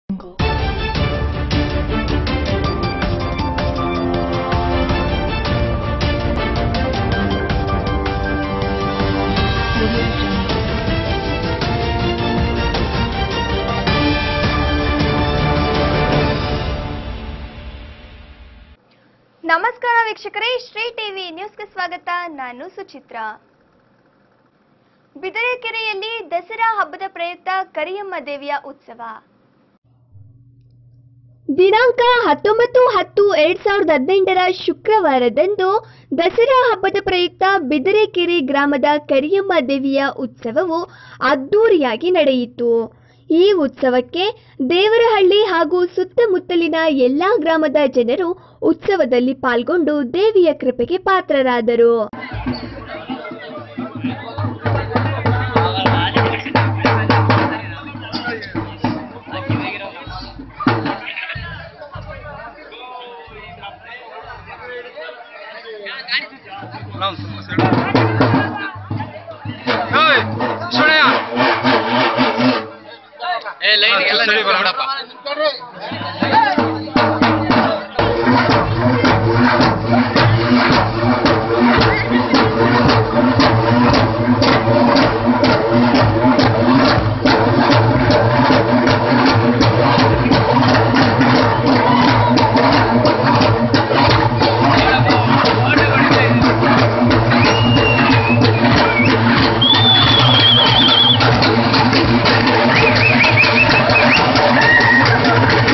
ನಮಸ್ಕಾರ ವೀಕ್ಷಕರೇ ಶ್ರೀ ಟಿವಿ ನ್ಯೂಸ್ಗೆ ಸ್ವಾಗತ ನಾನು ಸುಚಿತ್ರಾ ಬಿದರೆಕೆರೆಯಲ್ಲಿ ದಸರಾ ಹಬ್ಬದ ಪ್ರಯುಕ್ತ ಕರಿಯಮ್ಮ ದೇವಿಯ ಉತ್ಸವ ದಿನಾಂಕ ಹತ್ತೊಂಬತ್ತು ಹತ್ತು ಎರಡ್ ಸಾವಿರದ ಹದಿನೆಂಟರ ಶುಕ್ರವಾರದಂದು ದಸರಾ ಹಬ್ಬದ ಪ್ರಯುಕ್ತ ಬಿದರೆಕೆರೆ ಗ್ರಾಮದ ಕರಿಯಮ್ಮ ದೇವಿಯ ಉತ್ಸವವು ಅದ್ದೂರಿಯಾಗಿ ನಡೆಯಿತು ಈ ಉತ್ಸವಕ್ಕೆ ದೇವರಹಳ್ಳಿ ಹಾಗೂ ಸುತ್ತಮುತ್ತಲಿನ ಎಲ್ಲಾ ಗ್ರಾಮದ ಜನರು ಉತ್ಸವದಲ್ಲಿ ಪಾಲ್ಗೊಂಡು ದೇವಿಯ ಕೃಪೆಗೆ ಪಾತ್ರರಾದರು ನಾವು ಸ್ವಲ್ಪ ಸೈಡ್ ಏಯ್ ಸುಳ್ಯ ಏ ಲೈನ್ ಎಲ್ಲ ಸರಿ ಬರೋಣ. ಬಿಡಪ್ಪ ಏ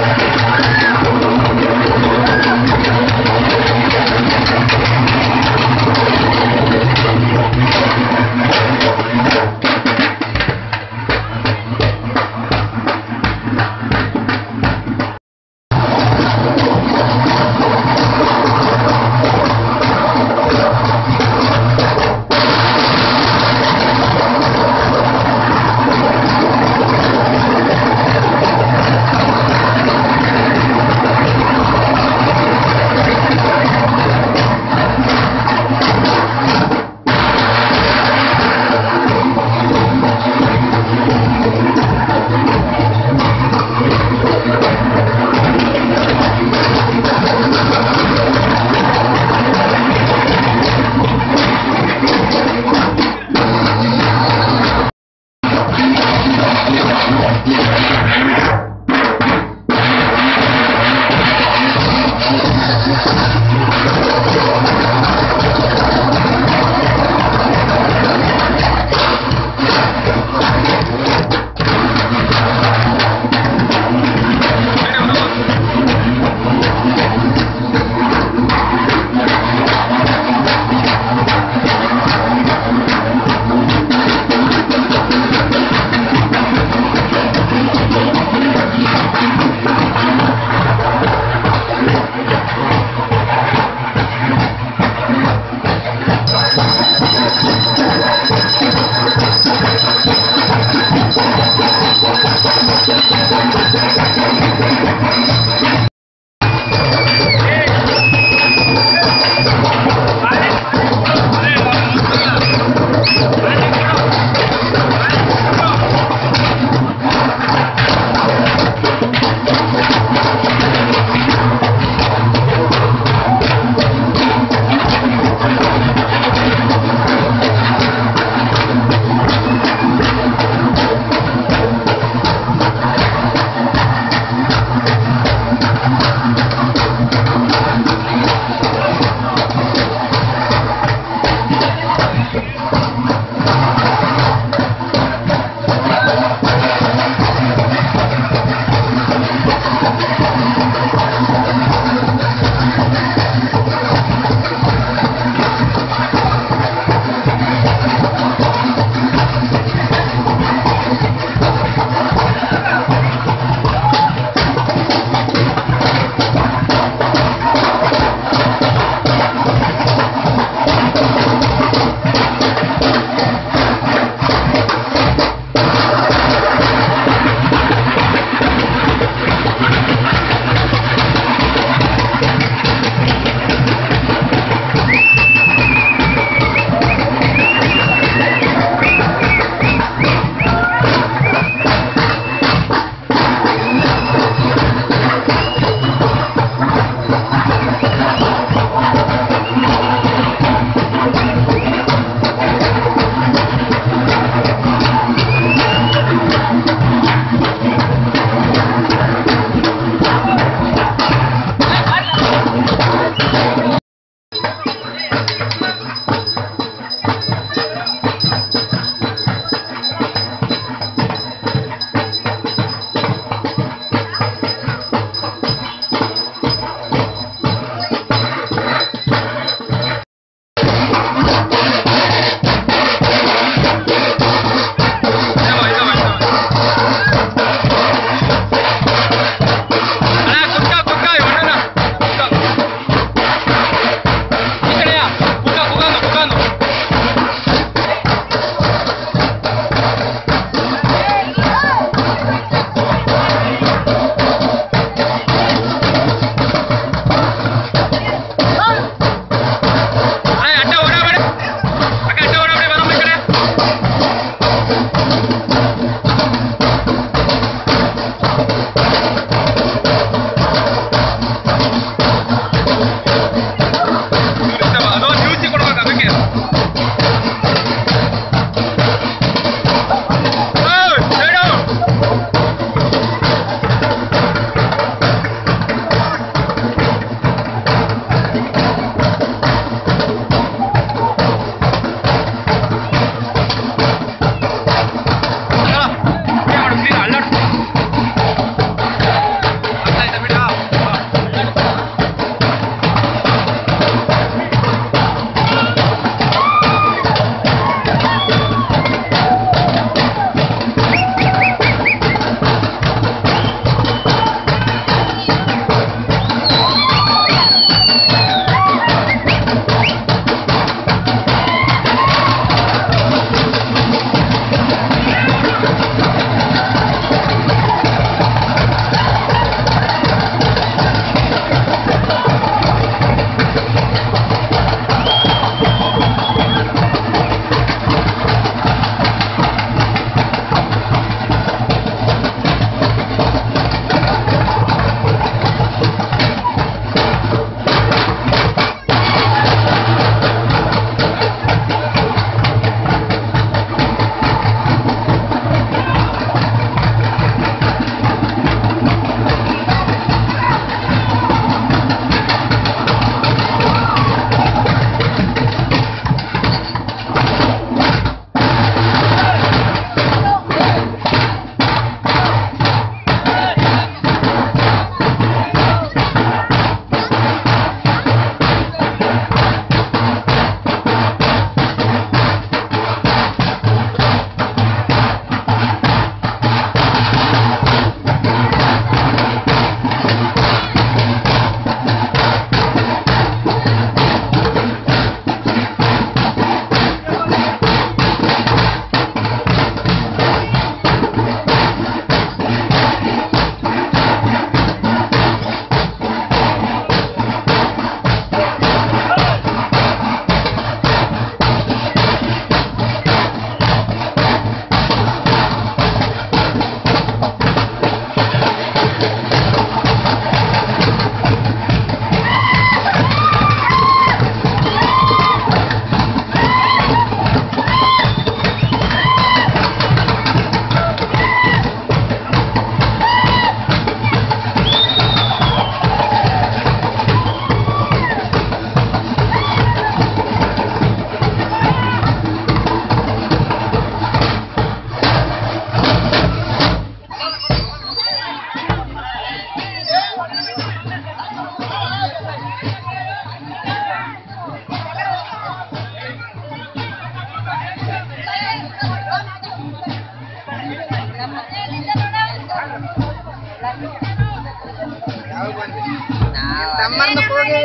ತಮ್ಮನ್ನ ಹೋಗಿ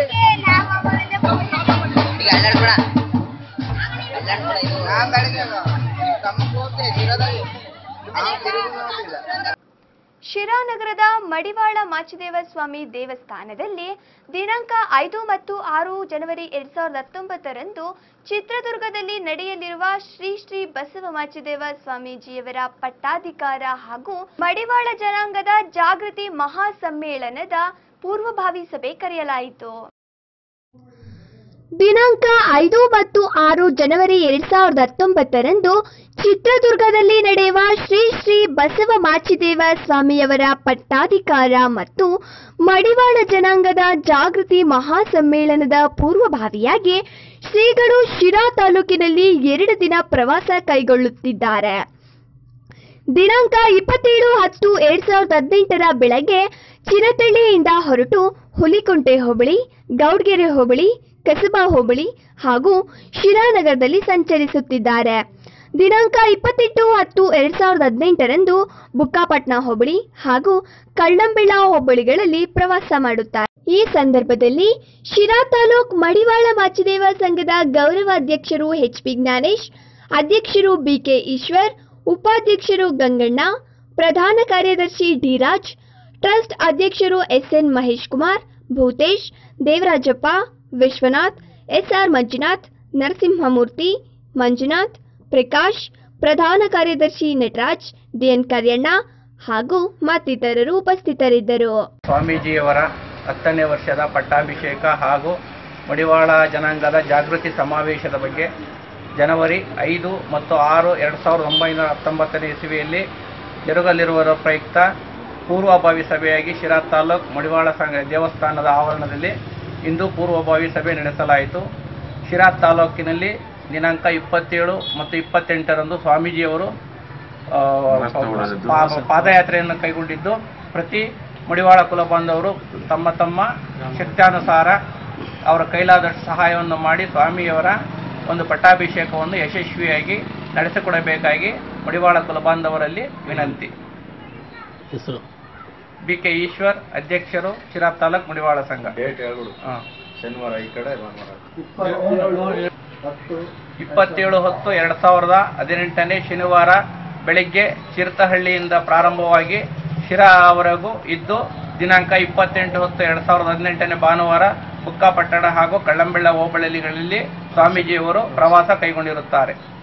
ಈಗ ಅಲ್ಲಾಡ್ಬೇಡ ಅಲ್ಲಾಡ್ಬೇಡ ಇದು ನಾನ್ ಬೆಳಗ್ಗೆ ತಮ್ಮ ಹೋಗ್ತೆ ಇರೋದಾಗಿ ಶಿರಾನಗರದ ಮಡಿವಾಳ ಮಾಚಿದೇವ ಸ್ವಾಮಿ ದೇವಸ್ಥಾನದಲ್ಲಿ ದಿನಾಂಕ ಐದು ಮತ್ತು ಆರು ಜನವರಿ ಎರಡ್ ಸಾವಿರದ ಹತ್ತೊಂಬತ್ತರಂದು ಚಿತ್ರದುರ್ಗದಲ್ಲಿ ನಡೆಯಲಿರುವ ಶ್ರೀ ಶ್ರೀ ಬಸವ ಮಾಚಿದೇವ ಸ್ವಾಮೀಜಿಯವರ ಪಟ್ಟಾಧಿಕಾರ ಹಾಗೂ ಮಡಿವಾಳ ಜನಾಂಗದ ಜಾಗೃತಿ ಮಹಾಸಮ್ಮೇಳನದ ಪೂರ್ವಭಾವಿ ಸಭೆ ಕರೆಯಲಾಯಿತು ದಿನಾಂಕ ಐದು ಮತ್ತು ಆರು ಜನವರಿ ಎರಡ್ ಸಾವಿರದ ಹತ್ತೊಂಬತ್ತರಂದು ಚಿತ್ರದುರ್ಗದಲ್ಲಿ ನಡೆಯುವ ಶ್ರೀ ಶ್ರೀ ಬಸವ ಮಾಚಿದೇವ ಸ್ವಾಮಿಯವರ ಪಟ್ಟಾಧಿಕಾರ ಮತ್ತು ಮಡಿವಾಳ ಜನಾಂಗದ ಜಾಗೃತಿ ಮಹಾಸಮ್ಮೇಳನದ ಪೂರ್ವಭಾವಿಯಾಗಿ ಶ್ರೀಗಳು ಶಿರಾ ತಾಲೂಕಿನಲ್ಲಿ ಎರಡು ದಿನ ಪ್ರವಾಸ ಕೈಗೊಳ್ಳುತ್ತಿದ್ದಾರೆ ದಿನಾಂಕ ಇಪ್ಪತ್ತೇಳು ಹತ್ತು ಎರಡ್ ಸಾವಿರದ ಹದಿನೆಂಟರ ಬೆಳಗ್ಗೆ ಚಿರತಳ್ಳಿಯಿಂದ ಹೊರಟು ಹುಲಿಕುಂಟೆ ಹೋಬಳಿ ಗೌಡ್ಗೆರೆ ಹೋಬಳಿ ಕಸಬಾ ಹೋಬಳಿ ಹಾಗೂ ಶಿರಾನಗರದಲ್ಲಿ ಸಂಚರಿಸುತ್ತಿದ್ದಾರೆ ದಿನಾಂಕ ಇಪ್ಪತ್ತೆಂಟು ಹತ್ತು ಎರಡ್ ಸಾವಿರದ ಹದಿನೆಂಟರಂದು ಬುಕ್ಕಾಪಟ್ನ ಹೋಬಳಿ ಹಾಗೂ ಕಳ್ಳಂಬೆಳ ಹೋಬಳಿಗಳಲ್ಲಿ ಪ್ರವಾಸ ಮಾಡುತ್ತಾರೆ ಈ ಸಂದರ್ಭದಲ್ಲಿ ಶಿರಾ ತಾಲೂಕ್ ಮಡಿವಾಳ ಮಾಚಿದೇವ ಸಂಘದ ಗೌರವಾಧ್ಯಕ್ಷರು ಎಚ್ ಪಿ ಜ್ಞಾನೇಶ್ ಅಧ್ಯಕ್ಷರು ಬಿಕೆ ಈಶ್ವರ್ ಉಪಾಧ್ಯಕ್ಷರು ಗಂಗಣ್ಣ ಪ್ರಧಾನ ಕಾರ್ಯದರ್ಶಿ ಡಿರಾಜ್ ಟ್ರಸ್ಟ್ ಅಧ್ಯಕ್ಷರು ಎಸ್ಎನ್ ಮಹೇಶ್ ಕುಮಾರ್ ಭೂತೇಶ್ ದೇವರಾಜಪ್ಪ ವಿಶ್ವನಾಥ್ ಎಸ್ಆರ್ ಮಂಜುನಾಥ್ ನರಸಿಂಹಮೂರ್ತಿ ಮಂಜುನಾಥ್ ಪ್ರಕಾಶ್ ಪ್ರಧಾನ ಕಾರ್ಯದರ್ಶಿ ನಟರಾಜ್ ಡಿಎನ್ ಕರ್ಯಣ್ಣ ಹಾಗೂ ಮತ್ತಿತರರು ಉಪಸ್ಥಿತರಿದ್ದರು ಸ್ವಾಮೀಜಿಯವರ ಹತ್ತನೇ ವರ್ಷದ ಪಟ್ಟಾಭಿಷೇಕ ಹಾಗೂ ಮಡಿವಾಳ ಜನಾಂಗದ ಜಾಗೃತಿ ಸಮಾವೇಶದ ಬಗ್ಗೆ ಜನವರಿ ಐದು ಮತ್ತು ಆರು ಎರಡು ಸಾವಿರದ ಒಂಬೈನೂರ ಹತ್ತೊಂಬತ್ತನೇ ಇಸವಿಯಲ್ಲಿ ಜರುಗಲಿರುವ ಪ್ರಯುಕ್ತ ಪೂರ್ವಭಾವಿ ಸಭೆಯಾಗಿ ಶಿರಾ ತಾಲೂಕ್ ಮಡಿವಾಳ ಸಂಘ ದೇವಸ್ಥಾನದ ಆವರಣದಲ್ಲಿ ಇಂದು ಪೂರ್ವಭಾವಿ ಸಭೆ ನಡೆಸಲಾಯಿತು ಶಿರಾ ತಾಲೂಕಿನಲ್ಲಿ ದಿನಾಂಕ ಇಪ್ಪತ್ತೇಳು ಮತ್ತು ಇಪ್ಪತ್ತೆಂಟರಂದು ಸ್ವಾಮೀಜಿಯವರು ಆ, ಪಾ- ಪಾದಯಾತ್ರೆಯನ್ನು ಕೈಗೊಂಡಿದ್ದು ಪ್ರತಿ ಮಡಿವಾಳ ಕುಲಬಾಂಧವರು ತಮ್ಮ ತಮ್ಮ ಶಕ್ತ್ಯಾನುಸಾರ ಅವರ ಕೈಲಾದಷ್ಟು ಸಹಾಯವನ್ನು ಮಾಡಿ ಸ್ವಾಮಿಯವರ ಒಂದು ಪಟ್ಟಾಭಿಷೇಕವನ್ನು ಯಶಸ್ವಿಯಾಗಿ ನಡೆಸಿಕೊಡಬೇಕಾಗಿ ಮಡಿವಾಳ ಕುಲಬಾಂಧವರಲ್ಲಿ ವಿನಂತಿ ಹೆಸರು ಬಿ ಕೆ ಈಶ್ವರ್ ಅಧ್ಯಕ್ಷರು ಶಿರಾ ತಾಲೂಕ್ ಮಡಿವಾಳ ಸಂಘ ಡೇಟ್ ಹೇಳ್ಬಿಡು ಹಾ. ಶನಿವಾರ ಈ ಕಡೆ ಭಾನುವಾರ ಇಪ್ಪತ್ತೇಳು ಹತ್ತು ಎರಡು ಸಾವಿರದ ಹದಿನೆಂಟನೇ ಶನಿವಾರ ಬೆಳಿಗ್ಗೆ ಚಿರತಹಳ್ಳಿಯಿಂದ ಪ್ರಾರಂಭವಾಗಿ ಶಿರಾವರೆಗೂ ಇದ್ದು ದಿನಾಂಕ ಇಪ್ಪತ್ತೆಂಟು ಹತ್ತು ಎರಡು ಸಾವಿರದ ಹದಿನೆಂಟನೇ ಭಾನುವಾರ ಬುಕ್ಕಾಪಟ್ಟಣ ಹಾಗೂ ಕಳ್ಳಂಬೆಳ್ಳ ಹೋಬಳಿಗಳಲ್ಲಿ ಸ್ವಾಮೀಜಿಯವರು ಪ್ರವಾಸ ಕೈಗೊಂಡಿರುತ್ತಾರೆ